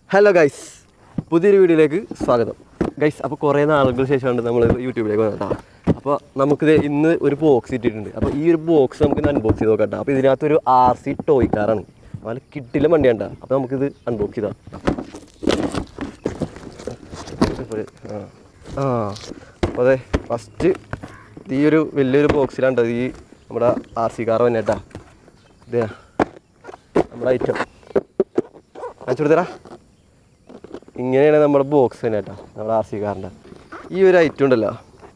hello guys പുതിയൊരു വീഡിയോയിലേക്ക് സ്വാഗതം ഗൈസ് അപ്പോൾ കുറേ നാളുകൾക്ക് ശേഷമാണ് നമ്മൾ യൂട്യൂബിലേക്ക് വന്നത് കേട്ടോ അപ്പോൾ നമുക്കിത് ഇന്ന് ഒരു ബോക്സ് ഇട്ടിട്ടുണ്ട് അപ്പോൾ ഈ ഒരു ബോക്സ് നമുക്ക് ഇന്ന് അൺബോക്സ് ചെയ്ത് നോക്കാം കേട്ടോ അപ്പോൾ ഇതിനകത്തൊരു ആർ സി ടോയ് കാറാണ് നല്ല കിട്ടില്ല വണ്ടിയാണ് കേട്ടോ അപ്പോൾ നമുക്കിത് അൺബോക്സ് ചെയ്താൽ ആ ആ അപ്പോൾ അതെ ഫസ്റ്റ് ഈ ഒരു വലിയൊരു ബോക്സിലാണ് ഈ നമ്മുടെ ആർ സി കാർ തന്നെ കേട്ടാ ഇതേ നമ്മുടെ ഐറ്റം കാണിച്ചു കൊടുത്തരാ ഇങ്ങനെയാണ് നമ്മുടെ ബോക്സ് തന്നെ കേട്ടോ നമ്മുടെ ആർ സി കാറിൻ്റെ ഈ ഒരു ഐറ്റം ഉണ്ടല്ലോ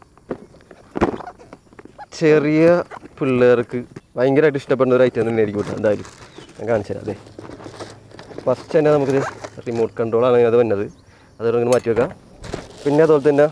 ചെറിയ പിള്ളേർക്ക് ഭയങ്കരമായിട്ട് ഇഷ്ടപ്പെടുന്ന ഒരു ഐറ്റം തന്നെ ആയിരിക്കും കേട്ടോ എന്തായാലും ഞാൻ കാണിച്ചു തരാം അതെ ഫസ്റ്റ് തന്നെ നമുക്കിത് റിമോട്ട് കൺട്രോളാണ് അത് വന്നത് അതോടെ ഇങ്ങനെ മാറ്റി വെക്കാം പിന്നെ അതുപോലെ തന്നെ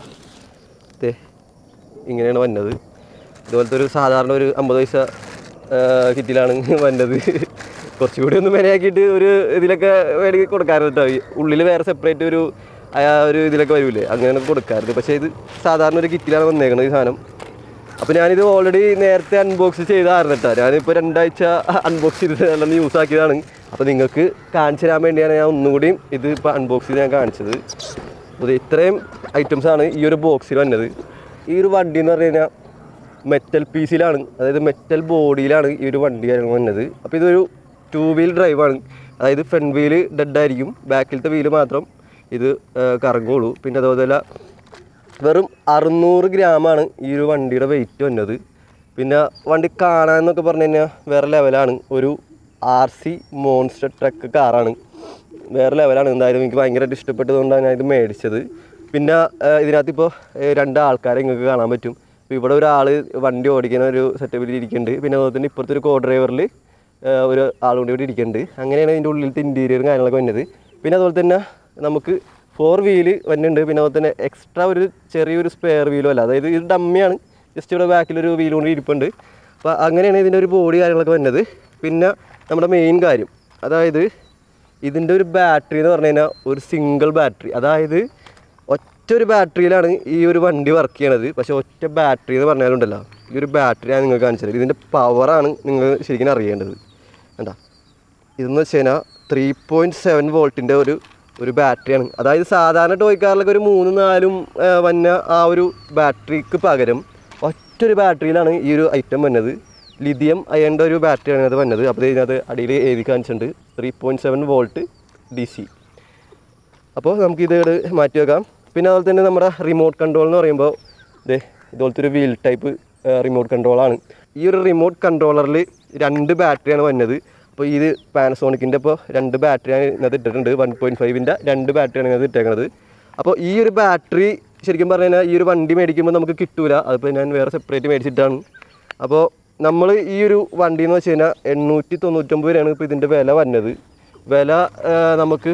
ദേ ഇങ്ങനെയാണ് വന്നത് ഇതുപോലത്തെ ഒരു സാധാരണ ഒരു അമ്പത് പൈസ കിറ്റിലാണ് വന്നത് കുറച്ചുകൂടി ഒന്ന് മെനയാക്കിയിട്ട് ഒരു ഇതിലൊക്കെ മേടിക്ക് കൊടുക്കാറുണ്ട് കേട്ടോ ഉള്ളിൽ വേറെ സെപ്പറേറ്റ് ഒരു ആ ഒരു ഇതിലൊക്കെ വരൂലേ അങ്ങനെ കൊടുക്കാറുണ്ട് പക്ഷേ ഇത് സാധാരണ ഒരു കിറ്റിലാണ് വന്നേക്കുന്നത് ഈ സാധനം അപ്പോൾ ഞാനിത് ഓൾറെഡി നേരത്തെ അൺബോക്സ് ചെയ്തായിരുന്നു കേട്ടോ ഞാനിപ്പോൾ രണ്ടാഴ്ച അൺബോക്സ് ചെയ്ത് നല്ല യൂസ് ആക്കിയതാണ് അപ്പോൾ നിങ്ങൾക്ക് കാണിച്ചു തരാൻ വേണ്ടിയാണ് ഞാൻ ഒന്നുകൂടിയും ഇത് ഇപ്പോൾ അൺബോക്സ് ചെയ്ത് ഞാൻ കാണിച്ചത് അപ്പോൾ ഇത്രയും ഐറ്റംസാണ് ഈ ഒരു ബോക്സിൽ വന്നത് ഈ ഒരു വണ്ടി എന്ന് പറഞ്ഞു കഴിഞ്ഞാൽ മെറ്റൽ പീസിലാണ് അതായത് മെറ്റൽ ബോഡിയിലാണ് ഈ ഒരു വണ്ടി കാര്യങ്ങൾ വന്നത് അപ്പോൾ ഇതൊരു ടൂ വീൽ ഡ്രൈവാണ് അതായത് ഫ്രണ്ട് വീല് ഡെഡായിരിക്കും ബാക്കിലത്തെ വീല് മാത്രം ഇത് ആ, കറങ്ങുള്ളൂ പിന്നെ അതുപോലെ വെറും അറുന്നൂറ് ഗ്രാമാണ് ഈ ഒരു വണ്ടിയുടെ വെയിറ്റ് വന്നത് പിന്നെ വണ്ടി കാണാനെന്നൊക്കെ പറഞ്ഞു കഴിഞ്ഞാൽ വേറെ ലെവലാണ് ഒരു ആർ സി മോൺസ്റ്റർ ട്രക്ക് കാറാണ് വേറെ ലെവലാണ് എന്തായാലും എനിക്ക് ഭയങ്കരമായിട്ട് ഇഷ്ടപ്പെട്ടതുകൊണ്ടാണ് ഞാൻ ഇത് മേടിച്ചത് പിന്നെ ആ, ഇതിനകത്ത് ഇപ്പോൾ രണ്ട് ആൾക്കാരെ നിങ്ങൾക്ക് കാണാൻ പറ്റും ഇപ്പോൾ ഇവിടെ ഒരാൾ വണ്ടി ഓടിക്കുന്ന ഒരു സെറ്റപ്പിൽ ഇരിക്കുന്നുണ്ട് പിന്നെ അതുപോലെ തന്നെ ഇപ്പുറത്തെ ഒരു കോ ഡ്രൈവറിൽ ഒരു ആളുകൊണ്ട് ഇവിടെ ഇരിക്കുന്നുണ്ട് അങ്ങനെയാണ് ഇതിൻ്റെ ഉള്ളിലത്തെ ഇൻറ്റീരിയറും കാര്യങ്ങളൊക്കെ വന്നത് പിന്നെ അതുപോലെ തന്നെ നമുക്ക് ഫോർ വീല് വന്നിട്ടുണ്ട് പിന്നെ അതുപോലെ തന്നെ എക്സ്ട്രാ ഒരു ചെറിയൊരു സ്പെയർ വീലും അല്ല അതായത് ഇത് ഡമ്മിയാണ് ജസ്റ്റ് ഇവിടെ ബാക്കിലൊരു വീൽ കൊണ്ട് ഇരിപ്പുണ്ട് അപ്പോൾ അങ്ങനെയാണ് ഇതിൻ്റെ ഒരു ബോഡി കാര്യങ്ങളൊക്കെ വന്നത് പിന്നെ നമ്മുടെ മെയിൻ കാര്യം അതായത് ഇതിൻ്റെ ഒരു ബാറ്ററി എന്ന് പറഞ്ഞു കഴിഞ്ഞാൽ ഒരു സിംഗിൾ ബാറ്ററി അതായത് ഒറ്റ ഒരു ബാറ്ററിയിലാണ് ഈ ഒരു വണ്ടി വർക്ക് ചെയ്യണത് പക്ഷേ ഒറ്റ ബാറ്ററി എന്ന് പറഞ്ഞാലുണ്ടല്ലോ ഈ ഒരു ബാറ്ററി ഞാൻ നിങ്ങൾക്ക് കാണിച്ചത് ഇതിൻ്റെ പവറാണ് നിങ്ങൾ ശരിക്കും അറിയേണ്ടത് കണ്ടാ ഇതെന്ന് വെച്ച് കഴിഞ്ഞാൽ ത്രീ പോയിൻറ്റ് സെവൻ വോൾട്ടിൻ്റെ ഒരു ഒരു ബാറ്ററിയാണ് അതായത് സാധാരണ ടോയ് കാറിലൊക്കെ ഒരു മൂന്നും നാലും ആ, വന്ന ആ ഒരു ബാറ്ററിക്ക് പകരം ഒറ്റൊരു ബാറ്ററിയിലാണ് ഈ ഒരു ഐറ്റം വന്നത് ലിഥിയം അയണിൻ്റെ ഒരു ബാറ്ററിയാണ് അത് വന്നത് അപ്പോൾ ഇതിനകത്ത് അടിയിൽ എഴുതി കാണിച്ചിട്ടുണ്ട് three point seven volt D C അപ്പോൾ നമുക്ക് ഇത് ഇവിടെ മാറ്റി വെക്കാം പിന്നെ അതുപോലെ തന്നെ നമ്മുടെ റിമോട്ട് കൺട്രോൾ എന്ന് പറയുമ്പോൾ ഇതേ ഇതുപോലത്തെ ഒരു വീൽ ടൈപ്പ് റിമോട്ട് കൺട്രോളാണ് ഈ ഒരു റിമോട്ട് കൺട്രോളറിൽ രണ്ട് ബാറ്ററിയാണ് വന്നത് അപ്പോൾ ഇത് പാനസോണിക്കിൻ്റെ ഇപ്പോൾ രണ്ട് ബാറ്ററിയാണ് ഇതിനകത്ത് ഇട്ടിട്ടുണ്ട് വൺ പോയിൻറ്റ് ഫൈവിൻ്റെ രണ്ട് ബാറ്ററിയാണ് ഇതിനകത്ത് ഇട്ടേക്കുന്നത് അപ്പോൾ ഈ ഒരു ബാറ്ററി ശരിക്കും പറഞ്ഞു കഴിഞ്ഞാൽ ഈ ഒരു വണ്ടി മേടിക്കുമ്പോൾ നമുക്ക് കിട്ടൂല അതിപ്പോൾ ഞാൻ വേറെ സെപ്പറേറ്റ് മേടിച്ചിട്ടാണ് അപ്പോൾ നമ്മൾ ഈ ഒരു വണ്ടി എന്ന് വെച്ച് കഴിഞ്ഞാൽ എണ്ണൂറ്റി തൊണ്ണൂറ്റൊമ്പത് രൂപയാണ് ഇപ്പോൾ ഇതിൻ്റെ വില വന്നത് വില ആ, നമുക്ക്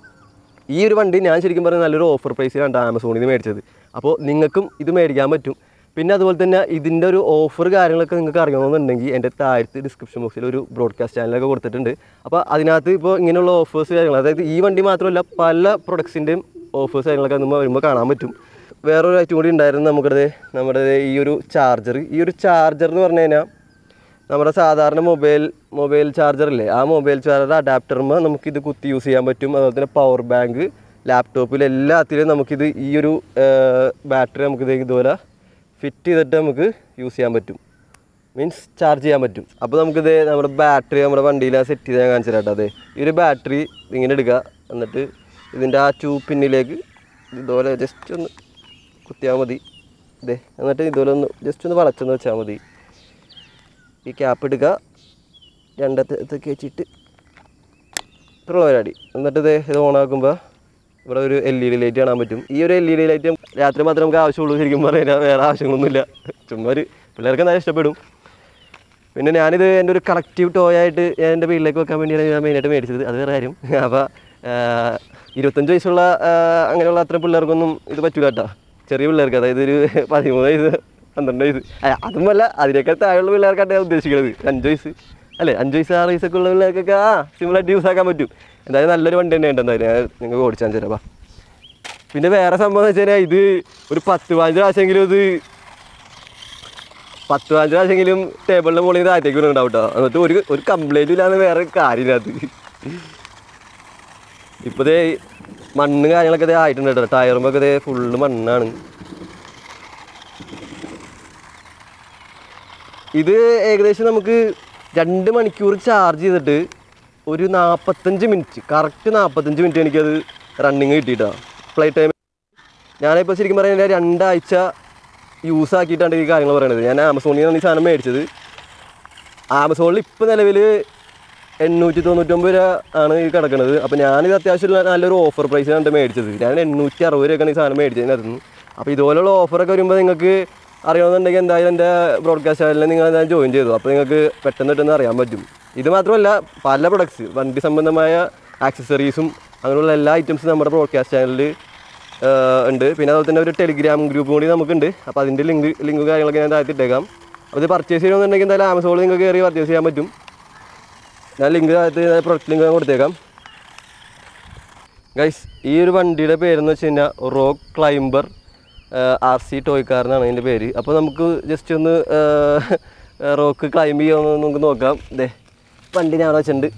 ഈ ഒരു വണ്ടി ഞാൻ ശരിക്കും പറഞ്ഞാൽ നല്ലൊരു ഓഫർ പ്രൈസിലാണ് ആമസോണിൽ നിന്ന് മേടിച്ചത് അപ്പോൾ നിങ്ങൾക്കും ഇത് മേടിക്കാൻ പറ്റും പിന്നെ അതുപോലെ തന്നെ ഇതിൻ്റെ ഒരു ഓഫർ കാര്യങ്ങളൊക്കെ നിങ്ങൾക്ക് അറിയണമെന്നുണ്ടെങ്കിൽ എൻ്റെ താഴത്ത് ഡിസ്ക്രിപ്ഷൻ ബോക്സിൽ ഒരു ബ്രോഡ്കാസ്റ്റ് ചാനലൊക്കെ കൊടുത്തിട്ടുണ്ട് അപ്പോൾ അതിനകത്ത് ഇപ്പോൾ ഇങ്ങനെയുള്ള ഓഫേഴ്സ് കാര്യങ്ങൾ അതായത് ഈ വണ്ടി മാത്രമല്ല പല പ്രൊഡക്ട്സിൻ്റെയും ഓഫേഴ്സ് കാര്യങ്ങളൊക്കെ നമ്മൾ വരുമ്പോൾ കാണാൻ പറ്റും വേറൊരു ഐറ്റം കൂടി ഉണ്ടായിരുന്നു നമ്മുടെ നമ്മുടെ ഈ ഒരു ചാർജർ ഈ ഒരു ചാർജർ എന്ന് പറഞ്ഞു കഴിഞ്ഞാൽ നമ്മുടെ സാധാരണ മൊബൈൽ മൊബൈൽ ചാർജറില്ലേ ആ മൊബൈൽ ചാർജർ അഡാപ്റ്ററുമ്പോൾ നമുക്കിത് കുത്തി യൂസ് ചെയ്യാൻ പറ്റും അതുപോലെ തന്നെ പവർ ബാങ്ക് ലാപ്ടോപ്പിൽ എല്ലാത്തിലും നമുക്കിത് ഈ ഒരു ബാറ്ററി നമുക്കിത് ഇതുപോലെ ഫിറ്റ് ചെയ്തിട്ട് നമുക്ക് യൂസ് ചെയ്യാൻ പറ്റും മീൻസ് ചാർജ് ചെയ്യാൻ പറ്റും അപ്പോൾ നമുക്കിത് നമ്മുടെ ബാറ്ററി നമ്മുടെ വണ്ടിയിൽ സെറ്റ് ചെയ്ത് ഞാൻ കാണിച്ചു തരാം കേട്ടോ അതെ ഈ ഒരു ബാറ്ററി ഇങ്ങനെ എടുക്കുക എന്നിട്ട് ഇതിൻ്റെ ആ ടൂ പിന്നിലേക്ക് ഇതുപോലെ ജസ്റ്റ് ഒന്ന് കുത്തിയാൽ മതി ഇതേ എന്നിട്ട് ഇതുപോലെ ഒന്ന് ജസ്റ്റ് ഒന്ന് വളച്ചൊന്ന് വെച്ചാൽ മതി ഈ ക്യാപ്പ് എടുക്കുക രണ്ടത്തേക്ക് വെച്ചിട്ട് ഇത്രയുള്ള പരിപാടി എന്നിട്ട് ഇത് ഇത് ഓണാക്കുമ്പോൾ ഇവിടെ ഒരു എൽ ഇ ഡി ലൈറ്റ് കാണാൻ പറ്റും ഈ ഒരു എൽ ഇ ഡി ലൈറ്റ് രാത്രി മാത്രമേ നമുക്ക് ആവശ്യമുള്ളൂ ശരിക്കും പറഞ്ഞാൽ വേറെ ആവശ്യങ്ങളൊന്നുമില്ല ചുമ്മാ ഒരു പിള്ളേർക്ക് എന്തായാലും ഇഷ്ടപ്പെടും പിന്നെ ഞാനിത് എൻ്റെ ഒരു കളക്റ്റീവ് ടോയ് ആയിട്ട് ഞാൻ എൻ്റെ വീട്ടിലേക്ക് വെക്കാൻ വേണ്ടിയാണ് ഞാൻ മെയിനായിട്ട് മേടിച്ചത് അത് വേറെ കാര്യം അപ്പോൾ ഇരുപത്തഞ്ച് വയസ്സുള്ള ആ, അങ്ങനെയുള്ള അത്ര പിള്ളേർക്കൊന്നും ഇത് പറ്റൂല കേട്ടോ ചെറിയ പിള്ളേർക്ക് അതായത് ഒരു പതിമൂന്ന് വയസ്സ് പന്ത്രണ്ട് വയസ്സ് അല്ല അതുമല്ല അതിനേക്കാൾ താഴെയുള്ള പിള്ളേർക്കാണ് ഞാൻ ഉദ്ദേശിക്കുന്നത് അഞ്ച് വയസ്സ് അല്ലേ അഞ്ച് വയസ്സ് ആറ് വയസ്സൊക്കെ ഉള്ള പിള്ളേർക്കൊക്കെ ആ സിമ്പിളായിട്ട് യൂസ് ആക്കാൻ പറ്റും എന്തായാലും നല്ലൊരു വണ്ടി തന്നെ ഉണ്ട് എന്തായാലും ഞാൻ നിങ്ങൾക്ക് ഓടിച്ചാൽ തരാം പിന്നെ വേറെ സംഭവം എന്ന് വെച്ച് കഴിഞ്ഞാൽ ഇത് ഒരു പത്ത് പതിനഞ്ച് പ്രാവശ്യമെങ്കിലും ഇത് പത്ത് പതിനഞ്ച് പ്രാവശ്യമെങ്കിലും ടേബിളിൻ്റെ മുകളിൽ നിന്ന് താഴത്തേക്ക് വീണുണ്ടാവും കേട്ടോ എന്നിട്ട് ഒരു ഒരു കംപ്ലൈൻറ്റും ഇല്ലാതെ വേറെ കാര്യമില്ലാത്ത ഇപ്പോൾ ദേ മണ്ണ് കാര്യങ്ങളൊക്കെ ഇതേ ആയിട്ടുണ്ട് കേട്ടോ ടയറുമ്പൊക്കെ ഇതേ ഫുള്ള് മണ്ണാണ് ഇത് ഏകദേശം നമുക്ക് രണ്ട് മണിക്കൂർ ചാർജ് ചെയ്തിട്ട് ഒരു നാൽപ്പത്തഞ്ച് മിനിറ്റ് കറക്റ്റ് നാൽപ്പത്തഞ്ച് മിനിറ്റ് എനിക്കത് റണ്ണിങ് കിട്ടിയിട്ടാണ് ഫ്ലൈ ടൈം ഞാനിപ്പോൾ ശരിക്കും പറയുന്നത് രണ്ടാഴ്ച യൂസ് ആക്കിയിട്ടാണ് ഈ കാര്യങ്ങൾ പറയുന്നത് ഞാൻ ആമസോണിൽ നിന്നാണ് ഈ സാധനം മേടിച്ചത് ആമസോണിൽ ഇപ്പോൾ നിലവിൽ എണ്ണൂറ്റി തൊണ്ണൂറ്റൊമ്പത് രൂപ ആണ് ഈ കിടക്കുന്നത് അപ്പോൾ ഞാനിത് അത്യാവശ്യം നല്ല- നല്ലൊരു ഓഫർ പ്രൈസിലാണ് മേടിച്ചത് ഞാൻ എണ്ണൂറ്റി അറുപത് രൂപയ്ക്കാണ് ഈ സാധനം മേടിച്ചതിനകത്ത് അപ്പോൾ ഇതുപോലുള്ള ഓഫറൊക്കെ വരുമ്പോൾ നിങ്ങൾക്ക് അറിയണമെന്നുണ്ടെങ്കിൽ എന്തായാലും എൻ്റെ ബ്രോഡ്കാസ്റ്റ് ചാനലിൽ നിങ്ങൾ എന്തായാലും ജോയിൻ ചെയ്തു അപ്പോൾ നിങ്ങൾക്ക് പെട്ടെന്ന് പെട്ടെന്ന് അറിയാൻ പറ്റും ഇത് മാത്രമല്ല പല പ്രൊഡക്ട്സ് വണ്ടി സംബന്ധമായ ആക്സസറീസും അങ്ങനെയുള്ള എല്ലാ ഐറ്റംസും നമ്മുടെ ബ്രോഡ്കാസ്റ്റ് ചാനലിൽ ഉണ്ട് പിന്നെ അതുപോലെ തന്നെ ഒരു ടെലിഗ്രാം ഗ്രൂപ്പ് കൂടി നമുക്കുണ്ട് അപ്പോൾ അതിൻ്റെ ലിങ്ക് ലിങ്ക് കാര്യങ്ങളൊക്കെ ഞാൻ താഴ്ത്തി ഇട്ടേക്കാം അപ്പോൾ ഇത് പർച്ചേസ് ചെയ്യണമെന്നുണ്ടെങ്കിൽ എന്തായാലും ആമസോണിൽ നിങ്ങൾക്ക് കയറി പർച്ചേസ് ചെയ്യാൻ പറ്റും ഞാൻ ലിങ്ക് താഴത്ത് പ്രൊഡക്റ്റ് ലിങ്ക് കൊടുത്തേക്കാം ഗൈസ് ഈ ഒരു വണ്ടിയുടെ പേരെന്ന് വെച്ച് കഴിഞ്ഞാൽ റോക്ക് ക്ലൈംബർ ആർ സി ടോയ്ക്കാരനാണ് അതിൻ്റെ പേര് അപ്പോൾ നമുക്ക് ജസ്റ്റ് ഒന്ന് റോക്ക് ക്ലൈംബ് ചെയ്യാമെന്ന് നമുക്ക് നോക്കാം ദേ വണ്ടി ഞാൻ അവിടെ വെച്ചിട്ടുണ്ട്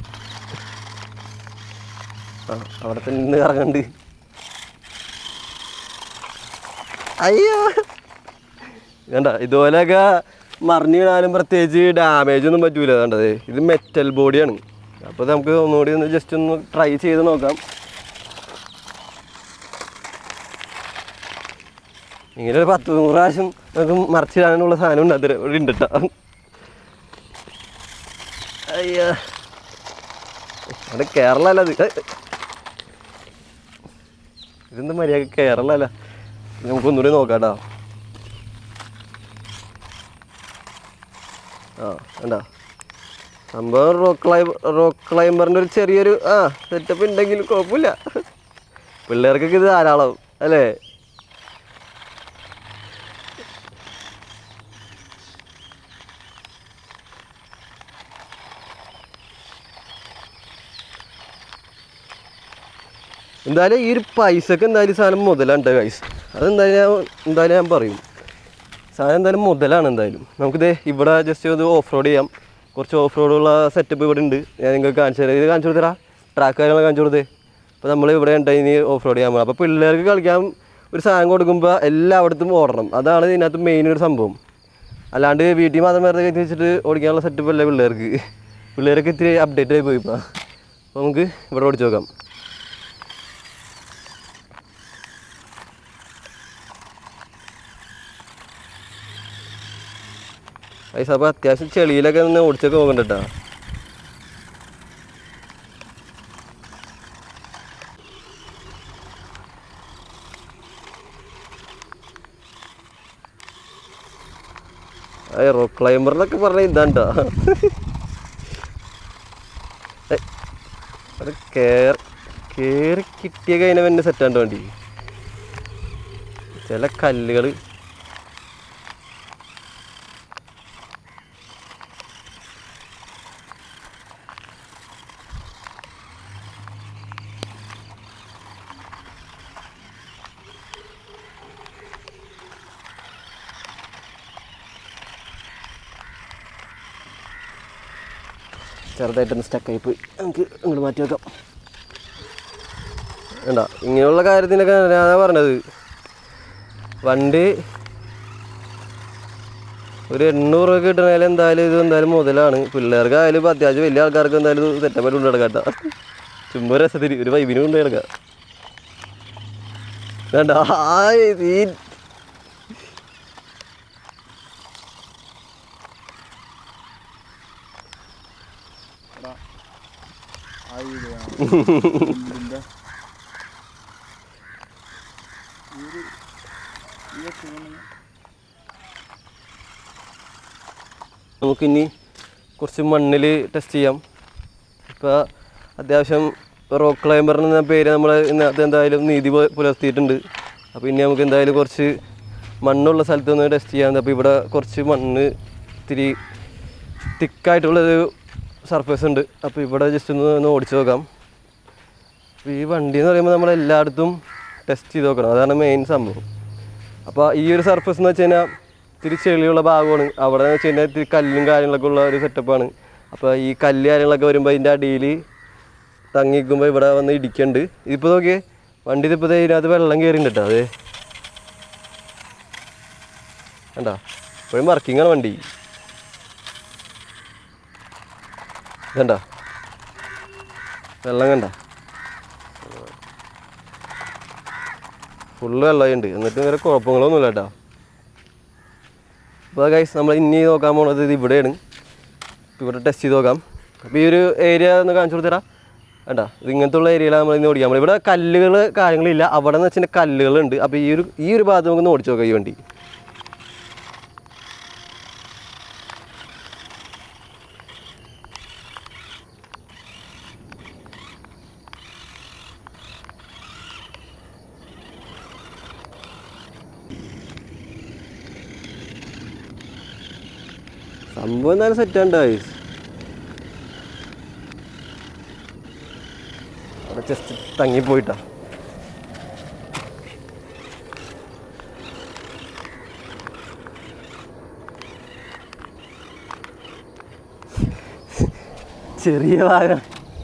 ആ അവിടെ തന്നെ നിന്ന് ഇറങ്ങുന്നുണ്ട് അയ്യോ കണ്ട ഇതുപോലെയൊക്കെ മറിഞ്ഞു വീണാലും പ്രത്യേകിച്ച് ഡാമേജ് ഒന്നും പറ്റൂല കണ്ടത് ഇത് മെറ്റൽ ബോഡിയാണ് അപ്പോൾ നമുക്ക് ഒന്നുകൂടി ഒന്ന് ജസ്റ്റ് ഒന്ന് ട്രൈ ചെയ്ത് നോക്കാം ഇങ്ങനെ ഒരു പത്ത് നൂറ് പ്രാവശ്യം നമുക്ക് മറിച്ചിടാനുള്ള സാധനം ഉണ്ട് അത് ഇവിടെ ഉണ്ട് കേട്ടോ അയ്യോ അത് കേരള അല്ല അത് ഇതെന്താ മര്യാദ കേരള അല്ല നമുക്ക് ഒന്നുകൂടി നോക്കാം കേട്ടോ ആ കണ്ടോ സംഭവം റോക്ക് ക്ലൈംബ് റോക്ക് ക്ലൈംബറിൻ്റെ ഒരു ചെറിയൊരു ആ സെറ്റപ്പ് ഉണ്ടെങ്കിൽ കുഴപ്പമില്ല പിള്ളേർക്കൊക്കെ ഇത് ധാരാളം അല്ലേ എന്തായാലും ഈ ഒരു പൈസക്ക് എന്തായാലും ഈ സാധനം മുതലാണ് കേട്ടോ ഗൈസ് അതെന്തായാലും ഞാൻ എന്തായാലും ഞാൻ പറയും സാധനം എന്തായാലും മുതലാണ് എന്തായാലും നമുക്കിത് ഇവിടെ ജസ്റ്റ് ഒന്ന് ഓഫ് റോഡ് ചെയ്യാം കുറച്ച് ഓഫ് റോഡുള്ള സെറ്റപ്പ് ഇവിടെ ഉണ്ട് ഞാൻ നിങ്ങൾക്ക് കാണിച്ചു തരാം ഇത് കാണിച്ചു കൊടുത്തരാ ട്രാക്ക് കാര്യങ്ങൾ കാണിച്ചു കൊടുത്തേ അപ്പോൾ നമ്മൾ ഇവിടെ ഉണ്ട് ഇനി ഓഫ് റോഡ് ചെയ്യാൻ പോകുന്നത് അപ്പോൾ പിള്ളേർക്ക് കളിക്കാൻ ഒരു സാധനം കൊടുക്കുമ്പോൾ എല്ലായിടത്തും ഓടണം അതാണ് ഇതിനകത്ത് മെയിൻ ഒരു സംഭവം അല്ലാണ്ട് വീട്ടിൽ മാത്രം വെറുതെ കയറ്റി വെച്ചിട്ട് ഓടിക്കാനുള്ള സെറ്റപ്പ് അല്ല പിള്ളേർക്ക് പിള്ളേരൊക്കെ ഇത്തിരി അപ്ഡേറ്റ് ആയി പോയി ഇപ്പോൾ അപ്പോൾ നമുക്ക് ഇവിടെ ഓടിച്ച് നോക്കാം പൈസ അപ്പോൾ അത്യാവശ്യം ചെളിയിലൊക്കെ നിന്ന് ഓടിച്ചൊക്കെ പോകണ്ട കേട്ടോ റോ ക്ലൈംബറിലൊക്കെ പറഞ്ഞ ഇതാണ്ടാ അത് കേറി കേറി കിട്ടിയ കഴിഞ്ഞ പിന്നെ സെറ്റാണ്ട് വേണ്ടി ചില കല്ലുകൾ ചെറുതായിട്ടൊന്ന് സ്റ്റക്കായി പോയി നമുക്ക് അങ്ങോട്ട് മാറ്റി വെക്കാം വേണ്ട ഇങ്ങനെയുള്ള കാര്യത്തിനൊക്കെ ഞാനാ പറഞ്ഞത് വണ്ടി ഒരു എണ്ണൂറ് രൂപ കിട്ടണേൽ എന്തായാലും ഇത് എന്തായാലും മുതലാണ് പിള്ളേർക്കായാലും ഇപ്പം അത്യാവശ്യം വലിയ ആൾക്കാർക്ക് എന്തായാലും ഇത് സെറ്റപ്പായിട്ട് കൊണ്ട് നടക്കാം കേട്ടോ ചുമ്മാ ഒരു രസത്തിന് ഒരു വൈബിന് കൊണ്ട് നടക്കാം വേണ്ട ആ ഈ നമുക്കിനി കുറച്ച് മണ്ണിൽ ടെസ്റ്റ് ചെയ്യാം ഇപ്പോൾ അത്യാവശ്യം റോക്ക് ക്ലൈംബർ എന്ന പേര് നമ്മൾ ഇന്നത്തെ എന്തായാലും നീതി പു- പുലർത്തിയിട്ടുണ്ട് അപ്പോൾ ഇനി നമുക്ക് എന്തായാലും കുറച്ച് മണ്ണുള്ള സ്ഥലത്ത് ഒന്ന് ടെസ്റ്റ് ചെയ്യാം അപ്പോൾ ഇവിടെ കുറച്ച് മണ്ണ് ഇത്തിരി തിക്കായിട്ടുള്ളൊരു സർഫേസ് ഉണ്ട് അപ്പോൾ ഇവിടെ ജസ്റ്റ് ഒന്ന് ഒന്ന് ഓടിച്ച് നോക്കാം അപ്പോൾ ഈ വണ്ടി എന്ന് പറയുമ്പോൾ നമ്മൾ എല്ലായിടത്തും ടെസ്റ്റ് ചെയ്ത് നോക്കണം അതാണ് മെയിൻ സംഭവം അപ്പോൾ ഈ ഒരു സർഫസ് എന്ന് വെച്ച് കഴിഞ്ഞാൽ ഇത്തിരി ചെളിയുള്ള ഭാഗമാണ് അവിടെ എന്ന് വെച്ച് കഴിഞ്ഞാൽ ഇത്തിരി കല്ലും കാര്യങ്ങളൊക്കെ ഉള്ള ഒരു സെറ്റപ്പാണ് അപ്പോൾ ഈ കല്ല് കാര്യങ്ങളൊക്കെ വരുമ്പോൾ അതിൻ്റെ അടിയിൽ തങ്ങിക്കുമ്പോൾ ഇവിടെ വന്ന് ഇടിക്കണ്ട് ഇതിപ്പോൾ നോക്കിയേ വണ്ടി ഇതിപ്പോൾ ഇതിനകത്ത് വെള്ളം കയറിയിട്ടുണ്ട് കേട്ടോ അതെ കണ്ടാ ഇപ്പോഴും വർക്കിംഗ് ആണ് വണ്ടി കണ്ട വെള്ളം കണ്ട ഫുള്ള് വെള്ളമുണ്ട് എന്നിട്ട് വേറെ കുഴപ്പങ്ങളൊന്നുമില്ല കേട്ടോ അപ്പോൾ ഗൈസ് നമ്മൾ ഇനി നോക്കാൻ പോണത് ഇത് ഇവിടെയാണ് ഇപ്പൊ ഇവിടെ ടെസ്റ്റ് ചെയ്ത് നോക്കാം അപ്പോൾ ഈ ഒരു ഏരിയ ഒന്ന് കാണിച്ചു കൊടുത്തരാ വേണ്ട ഇത് ഇങ്ങനത്തെ ഉള്ള ഏരിയയിലാണ് നമ്മൾ ഇന്ന് ഓടിക്കാം നമ്മളിവിടെ കല്ലുകൾ കാര്യങ്ങളില്ല അവിടെ എന്ന് വെച്ചിട്ടുണ്ടെങ്കിൽ കല്ലുകളുണ്ട് അപ്പോൾ ഈ ഒരു ഈ ഒരു ഭാഗത്ത് നമുക്ക് ഓടിച്ചു നോക്കാം ഈ വണ്ടി സംഭവം എന്തായാലും സെറ്റാണ്ട് ഗൈസ് അവിടെ ജസ്റ്റ് തങ്ങിപ്പോയിട്ടാ ചെറിയ ഭാഗം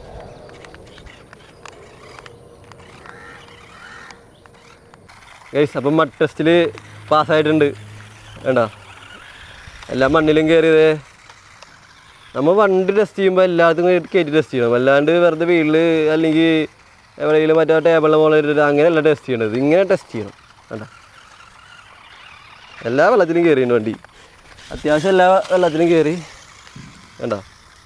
ഗൈസ് അപ്പം മഡ് ടെസ്റ്റിൽ പാസ്സായിട്ടുണ്ട് വേണ്ട എല്ലാ മണ്ണിലും കയറിയത് നമ്മൾ വണ്ടി ടെസ്റ്റ് ചെയ്യുമ്പോൾ എല്ലാത്തും കയറ്റി ടെസ്റ്റ് ചെയ്യണം അല്ലാണ്ട് വെറുതെ വീട്ടിൽ അല്ലെങ്കിൽ എവിടെയെങ്കിലും മറ്റേ ടേബിളിൻ്റെ മുകളിൽ ഇട്ടിട്ട് അങ്ങനെയല്ല ടെസ്റ്റ് ചെയ്യണത് ഇങ്ങനെ ടെസ്റ്റ് ചെയ്യണം വേണ്ട എല്ലാ വെള്ളത്തിലും കയറിയുണ്ട് വണ്ടി അത്യാവശ്യം എല്ലാ വെള്ളത്തിലും കയറി വേണ്ട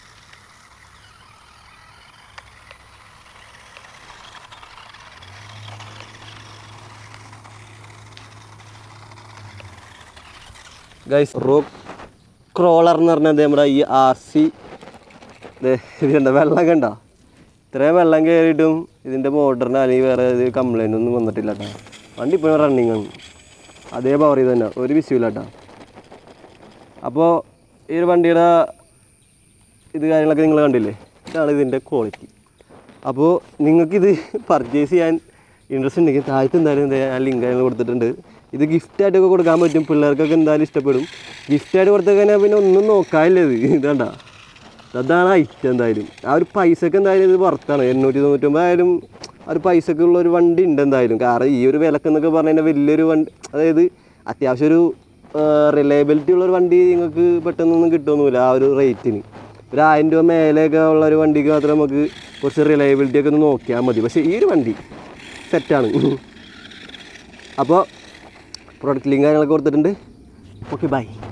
ഗൈസ് റോക്ക് ക്രോളർ എന്ന് പറഞ്ഞത് നമ്മുടെ ഈ ആർ സി ഇത് കണ്ട വെള്ളം കണ്ട ഇത്രയും വെള്ളം കയറിയിട്ടും ഇതിൻ്റെ മോട്ടറിന് അല്ലെങ്കിൽ വേറെ ഇത് കംപ്ലൈൻ്റ് ഒന്നും വന്നിട്ടില്ല കേട്ടോ വണ്ടി ഇപ്പോഴും റണ്ണിങ് ആണ് അതേ പവർ ചെയ്ത് തന്നെ ഒരു വിഷയമില്ല കേട്ടോ അപ്പോൾ ഈ ഒരു വണ്ടിയുടെ ഇത് കാര്യങ്ങളൊക്കെ നിങ്ങൾ കണ്ടില്ലേ ഇതാണ് ഇതിൻ്റെ ക്വാളിറ്റി അപ്പോൾ നിങ്ങൾക്കിത് പർച്ചേസ് ചെയ്യാൻ ഇൻട്രസ്റ്റ് ഉണ്ടെങ്കിൽ താഴത്ത് എന്തായാലും എന്താ ഞാൻ ലിങ്ക് അതിൽ കൊടുത്തിട്ടുണ്ട് ഇത് gift ആയിട്ടൊക്കെ കൊടുക്കാൻ പറ്റും പിള്ളേർക്കൊക്കെ എന്തായാലും ഇഷ്ടപ്പെടും ഗിഫ്റ്റായിട്ട് കൊടുത്തു കഴിഞ്ഞാൽ പിന്നെ ഒന്നും നോക്കാനില്ല ഇത് ഇതണ്ട അതാണ് ഐറ്റം എന്തായാലും ആ ഒരു പൈസക്ക് എന്തായാലും ഇത് പുറത്താണ് എണ്ണൂറ്റി തൊണ്ണൂറ്റൊമ്പത് ആയാലും ആ ഒരു പൈസക്ക് ഉള്ള ഒരു വണ്ടി ഉണ്ട് എന്തായാലും കാരണം ഈ ഒരു വിലക്ക് എന്നൊക്കെ പറഞ്ഞു കഴിഞ്ഞാൽ വലിയൊരു വണ്ടി അതായത് അത്യാവശ്യം ഒരു റിലയബിലിറ്റി ഉള്ള ഒരു വണ്ടി നിങ്ങൾക്ക് പെട്ടെന്നൊന്നും കിട്ടുമൊന്നുമില്ല ആ ഒരു റേറ്റിന് ഒരു ആയിരം രൂപ മേലെയൊക്കെ ഉള്ള ഒരു വണ്ടിക്ക് മാത്രം നമുക്ക് കുറച്ച് റിലയബിലിറ്റി ഒക്കെ ഒന്ന് നോക്കിയാൽ മതി പക്ഷേ ഈ ഒരു വണ്ടി സെറ്റാണ് അപ്പോൾ പ്രൊഡക്റ്റ് ലിങ്ക് കാര്യങ്ങളൊക്കെ കൊടുത്തിട്ടുണ്ട് ഓക്കെ ബൈ